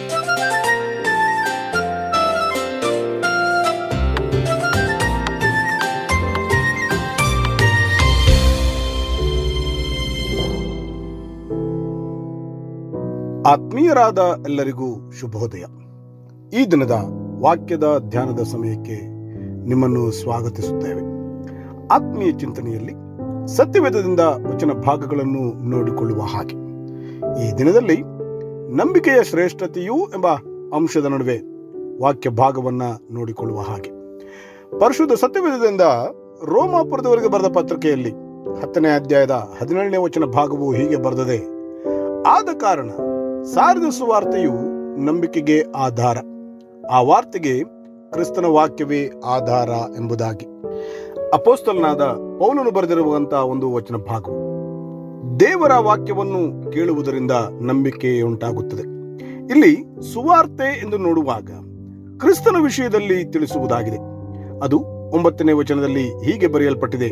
ಆತ್ಮೀಯರಾದ ಎಲ್ಲರಿಗೂ ಶುಭೋದಯ ಈ ದಿನದ ವಾಕ್ಯದ ಧ್ಯಾನದ ಸಮಯಕ್ಕೆ ನಿಮ್ಮನ್ನು ಸ್ವಾಗತಿಸುತ್ತೇವೆ ಆತ್ಮೀಯ ಚಿಂತನೆಯಲ್ಲಿ ಸತ್ಯವೇದದಿಂದ ವಚನ ಭಾಗಗಳನ್ನು ನೋಡಿಕೊಳ್ಳುವ ಹಾಗೆ ಈ ದಿನದಲ್ಲಿ ನಂಬಿಕೆಯ ಶ್ರೇಷ್ಠತೆಯೂ ಎಂಬ ಅಂಶದ ನಡುವೆ ವಾಕ್ಯ ಭಾಗವನ್ನ ನೋಡಿಕೊಳ್ಳುವ ಹಾಗೆ ಪರಿಶುದ್ಧ ಸತ್ಯವೇದದಿಂದ ರೋಮಾಪುರದವರೆಗೆ ಬರೆದ ಪತ್ರಿಕೆಯಲ್ಲಿ ಹತ್ತನೇ ಅಧ್ಯಾಯದ ಹದಿನೇಳನೇ ವಚನ ಭಾಗವು ಹೀಗೆ ಬರೆದದೆ ಆದ ಕಾರಣ ಸಾರಿದ ಸುವಾರ್ತೆಯು ನಂಬಿಕೆಗೆ ಆಧಾರ ಆ ವಾರ್ತೆಗೆ ಕ್ರಿಸ್ತನ ವಾಕ್ಯವೇ ಆಧಾರ ಎಂಬುದಾಗಿ ಅಪೋಸ್ತಲನಾದ ಪೌಲನು ಬರೆದಿರುವಂತಹ ಒಂದು ವಚನ ಭಾಗವು ದೇವರ ವಾಕ್ಯವನ್ನು ಕೇಳುವುದರಿಂದ ನಂಬಿಕೆ ಉಂಟಾಗುತ್ತದೆ ಇಲ್ಲಿ ಸುವಾರ್ತೆ ಎಂದು ನೋಡುವಾಗ ಕ್ರಿಸ್ತನ ವಿಷಯದಲ್ಲಿ ತಿಳಿಸುವುದಾಗಿದೆ ಅದು ಒಂಬತ್ತನೇ ವಚನದಲ್ಲಿ ಹೀಗೆ ಬರೆಯಲ್ಪಟ್ಟಿದೆ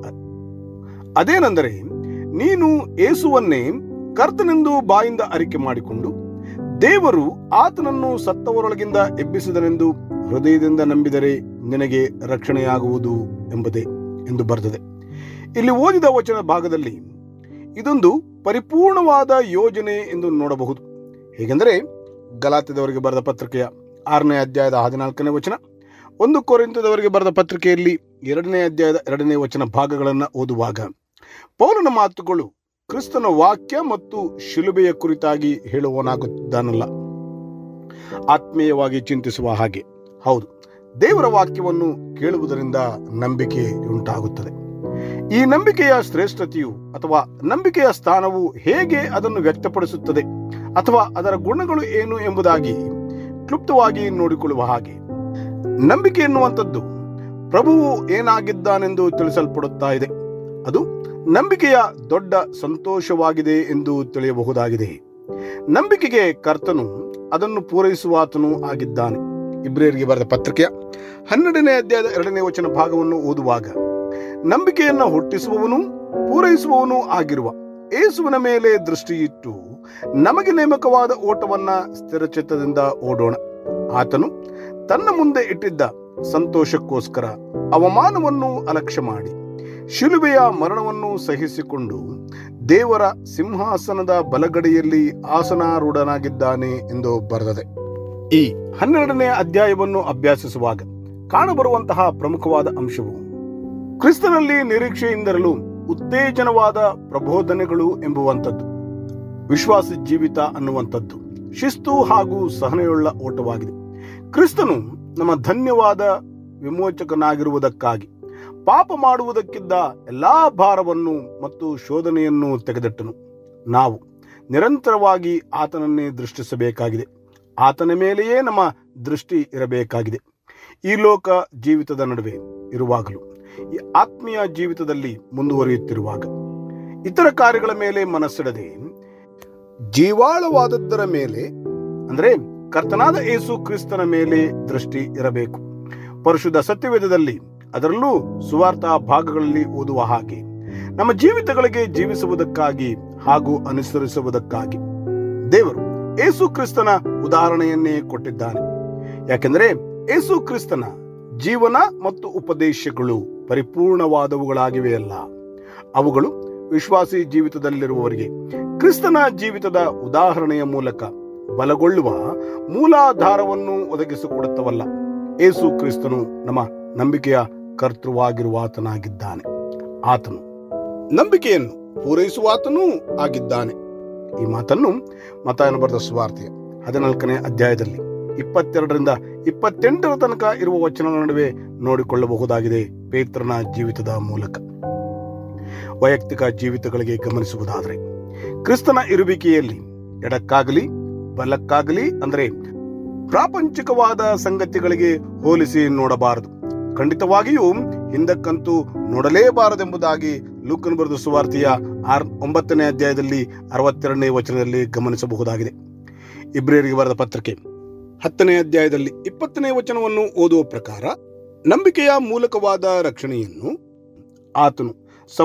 ಅದೇನೆಂದರೆ ನೀನು ಏಸುವನ್ನೇ ಕರ್ತನೆಂದು ಬಾಯಿಂದ ಅರಿಕೆ ಮಾಡಿಕೊಂಡು ದೇವರು ಆತನನ್ನು ಸತ್ತವರೊಳಗಿಂದ ಎಬ್ಬಿಸಿದನೆಂದು ಹೃದಯದಿಂದ ನಂಬಿದರೆ ನಿನಗೆ ರಕ್ಷಣೆಯಾಗುವುದು ಎಂಬುದೇ ಎಂದು ಬರೆದಿದೆ ಇಲ್ಲಿ ಓದಿದ ವಚನ ಭಾಗದಲ್ಲಿ ಇದೊಂದು ಪರಿಪೂರ್ಣವಾದ ಯೋಜನೆ ಎಂದು ನೋಡಬಹುದು ಹೇಗೆಂದರೆ ಗಲಾತ್ಯದವರಿಗೆ ಬರೆದ ಪತ್ರಿಕೆಯ ಆರನೇ ಅಧ್ಯಾಯದ ಹದಿನಾಲ್ಕನೇ ವಚನ ಒಂದು ಕೊರಿಂತದವರಿಗೆ ಬರೆದ ಪತ್ರಿಕೆಯಲ್ಲಿ ಎರಡನೇ ಅಧ್ಯಾಯದ ಎರಡನೇ ವಚನ ಭಾಗಗಳನ್ನು ಓದುವಾಗ ಪೌಲನ ಮಾತುಗಳು ಕ್ರಿಸ್ತನ ವಾಕ್ಯ ಮತ್ತು ಶಿಲುಬೆಯ ಕುರಿತಾಗಿ ಹೇಳುವನಾಗುತ್ತಾನಲ್ಲ ಆತ್ಮೀಯವಾಗಿ ಚಿಂತಿಸುವ ಹಾಗೆ ಹೌದು ದೇವರ ವಾಕ್ಯವನ್ನು ಕೇಳುವುದರಿಂದ ನಂಬಿಕೆ ಉಂಟಾಗುತ್ತದೆ ಈ ನಂಬಿಕೆಯ ಶ್ರೇಷ್ಠತೆಯು ಅಥವಾ ನಂಬಿಕೆಯ ಸ್ಥಾನವು ಹೇಗೆ ಅದನ್ನು ವ್ಯಕ್ತಪಡಿಸುತ್ತದೆ ಅಥವಾ ಅದರ ಗುಣಗಳು ಏನು ಎಂಬುದಾಗಿ ಕ್ಲುಪ್ತವಾಗಿ ನೋಡಿಕೊಳ್ಳುವ ಹಾಗೆ ನಂಬಿಕೆ ಎನ್ನುವಂಥದ್ದು ಪ್ರಭುವು ಏನಾಗಿದ್ದಾನೆಂದು ತಿಳಿಸಲ್ಪಡುತ್ತಾ ಇದೆ ಅದು ನಂಬಿಕೆಯ ದೊಡ್ಡ ಸಂತೋಷವಾಗಿದೆ ಎಂದು ತಿಳಿಯಬಹುದಾಗಿದೆ ನಂಬಿಕೆಗೆ ಕರ್ತನು ಅದನ್ನು ಪೂರೈಸುವಾತನು ಆಗಿದ್ದಾನೆ ಇಬ್ರಿಯರಿಗೆ ಬರೆದ ಪತ್ರಿಕೆಯ ಹನ್ನೆರಡನೇ ಅಧ್ಯಾಯದ ಎರಡನೇ ವಚನ ಭಾಗವನ್ನು ಓದುವಾಗ ನಂಬಿಕೆಯನ್ನು ಹುಟ್ಟಿಸುವವನು ಪೂರೈಸುವವನು ಆಗಿರುವ ಏಸುವಿನ ಮೇಲೆ ದೃಷ್ಟಿಯಿಟ್ಟು ನಮಗೆ ನೇಮಕವಾದ ಓಟವನ್ನ ಸ್ಥಿರಚಿತ್ತದಿಂದ ಓಡೋಣ ಆತನು ತನ್ನ ಮುಂದೆ ಇಟ್ಟಿದ್ದ ಸಂತೋಷಕ್ಕೋಸ್ಕರ ಅವಮಾನವನ್ನು ಅಲಕ್ಷ್ಯ ಮಾಡಿ ಶಿಲುಬೆಯ ಮರಣವನ್ನು ಸಹಿಸಿಕೊಂಡು ದೇವರ ಸಿಂಹಾಸನದ ಬಲಗಡೆಯಲ್ಲಿ ಆಸನಾರೂಢನಾಗಿದ್ದಾನೆ ಎಂದು ಬರೆದದೆ ಈ ಹನ್ನೆರಡನೇ ಅಧ್ಯಾಯವನ್ನು ಅಭ್ಯಾಸಿಸುವಾಗ ಕಾಣಬರುವಂತಹ ಪ್ರಮುಖವಾದ ಅಂಶವು ಕ್ರಿಸ್ತನಲ್ಲಿ ನಿರೀಕ್ಷೆಯಿಂದರಲು ಉತ್ತೇಜನವಾದ ಪ್ರಬೋಧನೆಗಳು ಎಂಬುವಂಥದ್ದು ವಿಶ್ವಾಸ ಜೀವಿತ ಅನ್ನುವಂಥದ್ದು ಶಿಸ್ತು ಹಾಗೂ ಸಹನೆಯುಳ್ಳ ಓಟವಾಗಿದೆ ಕ್ರಿಸ್ತನು ನಮ್ಮ ಧನ್ಯವಾದ ವಿಮೋಚಕನಾಗಿರುವುದಕ್ಕಾಗಿ ಪಾಪ ಮಾಡುವುದಕ್ಕಿದ್ದ ಎಲ್ಲಾ ಭಾರವನ್ನು ಮತ್ತು ಶೋಧನೆಯನ್ನು ತೆಗೆದಿಟ್ಟನು ನಾವು ನಿರಂತರವಾಗಿ ಆತನನ್ನೇ ದೃಷ್ಟಿಸಬೇಕಾಗಿದೆ ಆತನ ಮೇಲೆಯೇ ನಮ್ಮ ದೃಷ್ಟಿ ಇರಬೇಕಾಗಿದೆ ಈ ಲೋಕ ಜೀವಿತದ ನಡುವೆ ಇರುವಾಗಲೂ ಈ ಆತ್ಮೀಯ ಜೀವಿತದಲ್ಲಿ ಮುಂದುವರಿಯುತ್ತಿರುವಾಗ ಇತರ ಕಾರ್ಯಗಳ ಮೇಲೆ ಮನಸ್ಸಿಡದೆ ಜೀವಾಳವಾದದ್ದರ ಮೇಲೆ ಅಂದ್ರೆ ಕರ್ತನಾದ ಯೇಸು ಕ್ರಿಸ್ತನ ಮೇಲೆ ದೃಷ್ಟಿ ಇರಬೇಕು ಪರಿಶುದ್ಧ ಸತ್ಯವೇದದಲ್ಲಿ ಅದರಲ್ಲೂ ಸುವಾರ್ಥ ಭಾಗಗಳಲ್ಲಿ ಓದುವ ಹಾಗೆ ನಮ್ಮ ಜೀವಿತಗಳಿಗೆ ಜೀವಿಸುವುದಕ್ಕಾಗಿ ಹಾಗೂ ಅನುಸರಿಸುವುದಕ್ಕಾಗಿ ದೇವರು ಏಸು ಕ್ರಿಸ್ತನ ಉದಾಹರಣೆಯನ್ನೇ ಕೊಟ್ಟಿದ್ದಾನೆ ಯಾಕೆಂದರೆ ಏಸು ಕ್ರಿಸ್ತನ ಜೀವನ ಮತ್ತು ಉಪದೇಶಗಳು ಪರಿಪೂರ್ಣವಾದವುಗಳಾಗಿವೆಯಲ್ಲ ಅವುಗಳು ವಿಶ್ವಾಸಿ ಜೀವಿತದಲ್ಲಿರುವವರಿಗೆ ಕ್ರಿಸ್ತನ ಜೀವಿತದ ಉದಾಹರಣೆಯ ಮೂಲಕ ಬಲಗೊಳ್ಳುವ ಮೂಲಾಧಾರವನ್ನು ಒದಗಿಸಿಕೊಡುತ್ತವಲ್ಲ ಏಸು ಕ್ರಿಸ್ತನು ನಮ್ಮ ನಂಬಿಕೆಯ ಕರ್ತೃವಾಗಿರುವಾತನಾಗಿದ್ದಾನೆ ಆತನು ನಂಬಿಕೆಯನ್ನು ಪೂರೈಸುವಾತನೂ ಆಗಿದ್ದಾನೆ ಈ ಮಾತನ್ನು ಮತಾಯನ ಬರೆದ ಸುವಾರ್ತೆಯ ಹದಿನಾಲ್ಕನೇ ಅಧ್ಯಾಯದಲ್ಲಿ ಇಪ್ಪತ್ತೆರಡರಿಂದ ಇಪ್ಪತ್ತೆಂಟರ ತನಕ ಇರುವ ವಚನಗಳ ನಡುವೆ ನೋಡಿಕೊಳ್ಳಬಹುದಾಗಿದೆ ಪೇತ್ರನ ಜೀವಿತದ ಮೂಲಕ ವೈಯಕ್ತಿಕ ಜೀವಿತಗಳಿಗೆ ಗಮನಿಸುವುದಾದರೆ ಕ್ರಿಸ್ತನ ಇರುವಿಕೆಯಲ್ಲಿ ಎಡಕ್ಕಾಗಲಿ ಬಲಕ್ಕಾಗಲಿ ಅಂದರೆ ಪ್ರಾಪಂಚಿಕವಾದ ಸಂಗತಿಗಳಿಗೆ ಹೋಲಿಸಿ ನೋಡಬಾರದು ಖಂಡಿತವಾಗಿಯೂ ಹಿಂದಕ್ಕಂತೂ ನೋಡಲೇಬಾರದೆಂಬುದಾಗಿ ಲೂಕನ್ ಬರೆದ ಸುವಾರ್ತೆಯ ಆರ್ ಒಂಬತ್ತನೇ ಅಧ್ಯಾಯದಲ್ಲಿ ಅರವತ್ತೆರಡನೇ ವಚನದಲ್ಲಿ ಗಮನಿಸಬಹುದಾಗಿದೆ ಇಬ್ರಿಯರಿಗೆ ಬರೆದ ಪತ್ರಿಕೆ ಹತ್ತನೇ ಅಧ್ಯಾಯದಲ್ಲಿ ಇಪ್ಪತ್ತನೇ ವಚನವನ್ನು ಓದುವ ಪ್ರಕಾರ ನಂಬಿಕೆಯ ಮೂಲಕವಾದ ರಕ್ಷಣೆಯನ್ನು ಆತನು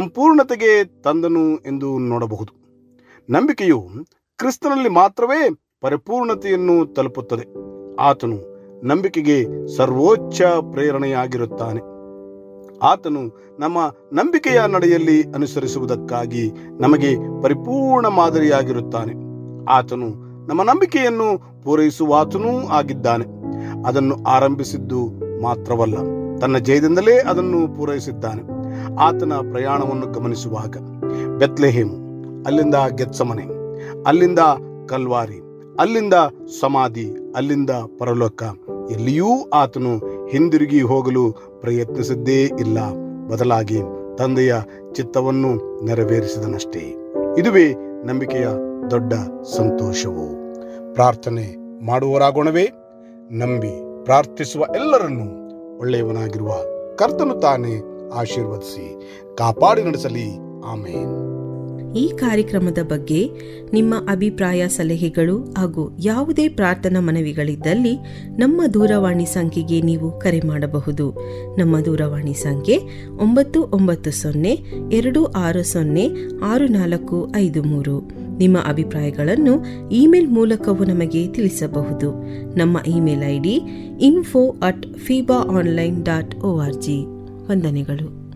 ಸಂಪೂರ್ಣತೆಗೆ ತಂದನು ಎಂದು ನೋಡಬಹುದು ನಂಬಿಕೆಯು ಕ್ರಿಸ್ತನಲ್ಲಿ ಮಾತ್ರವೇ ಪರಿಪೂರ್ಣತೆಯನ್ನು ತಲುಪುತ್ತದೆ ಆತನು ನಂಬಿಕೆಗೆ ಸರ್ವೋಚ್ಚ ಪ್ರೇರಣೆಯಾಗಿರುತ್ತಾನೆ ಆತನು ನಮ್ಮ ನಂಬಿಕೆಯ ನಡೆಯಲ್ಲಿ ಅನುಸರಿಸುವುದಕ್ಕಾಗಿ ನಮಗೆ ಪರಿಪೂರ್ಣ ಮಾದರಿಯಾಗಿರುತ್ತಾನೆ ಆತನು ನಮ್ಮ ನಂಬಿಕೆಯನ್ನು ಪೂರೈಸುವಾತನೂ ಆಗಿದ್ದಾನೆ ಅದನ್ನು ಆರಂಭಿಸಿದ್ದು ಮಾತ್ರವಲ್ಲ ತನ್ನ ಜಯದಿಂದಲೇ ಅದನ್ನು ಪೂರೈಸಿದ್ದಾನೆ ಆತನ ಪ್ರಯಾಣವನ್ನು ಗಮನಿಸುವಾಗ ಬೆತ್ಲೆಹೇಮು ಅಲ್ಲಿಂದ ಗೆತ್ಸಮನೆ ಅಲ್ಲಿಂದ ಕಲ್ವಾರಿ ಅಲ್ಲಿಂದ ಸಮಾಧಿ ಅಲ್ಲಿಂದ ಪರಲೋಕ ಎಲ್ಲಿಯೂ ಆತನು ಹಿಂದಿರುಗಿ ಹೋಗಲು ಪ್ರಯತ್ನಿಸಿದ್ದೇ ಇಲ್ಲ ಬದಲಾಗಿ ತಂದೆಯ ಚಿತ್ತವನ್ನು ನೆರವೇರಿಸಿದನಷ್ಟೇ ಇದುವೇ ನಂಬಿಕೆಯ ದೊಡ್ಡ ಸಂತೋಷವು ಪ್ರಾರ್ಥನೆ ಮಾಡುವರಾಗೋಣವೇ ನಂಬಿ ಪ್ರಾರ್ಥಿಸುವ ಎಲ್ಲರನ್ನೂ ಒಳ್ಳೆಯವನಾಗಿರುವ ಕರ್ತನು ತಾನೇ ಆಶೀರ್ವದಿಸಿ ಕಾಪಾಡಿ ನಡೆಸಲಿ ಆಮೇನ್ ಈ ಕಾರ್ಯಕ್ರಮದ ಬಗ್ಗೆ ನಿಮ್ಮ ಅಭಿಪ್ರಾಯ ಸಲಹೆಗಳು ಹಾಗೂ ಯಾವುದೇ ಪ್ರಾರ್ಥನಾ ಮನವಿಗಳಿದ್ದಲ್ಲಿ ನಮ್ಮ ದೂರವಾಣಿ ಸಂಖ್ಯೆಗೆ ನೀವು ಕರೆ ಮಾಡಬಹುದು ನಮ್ಮ ದೂರವಾಣಿ ಸಂಖ್ಯೆ ಒಂಬತ್ತು ಒಂಬತ್ತು ಸೊನ್ನೆ ಎರಡು ಆರು ಸೊನ್ನೆ ಆರು ನಾಲ್ಕು ಐದು ಮೂರು ನಿಮ್ಮ ಅಭಿಪ್ರಾಯಗಳನ್ನು ಇಮೇಲ್ ಮೂಲಕವೂ ನಮಗೆ ತಿಳಿಸಬಹುದು ನಮ್ಮ email I D info at ಫೀಬಾ online dot O R G ವಂದನೆಗಳು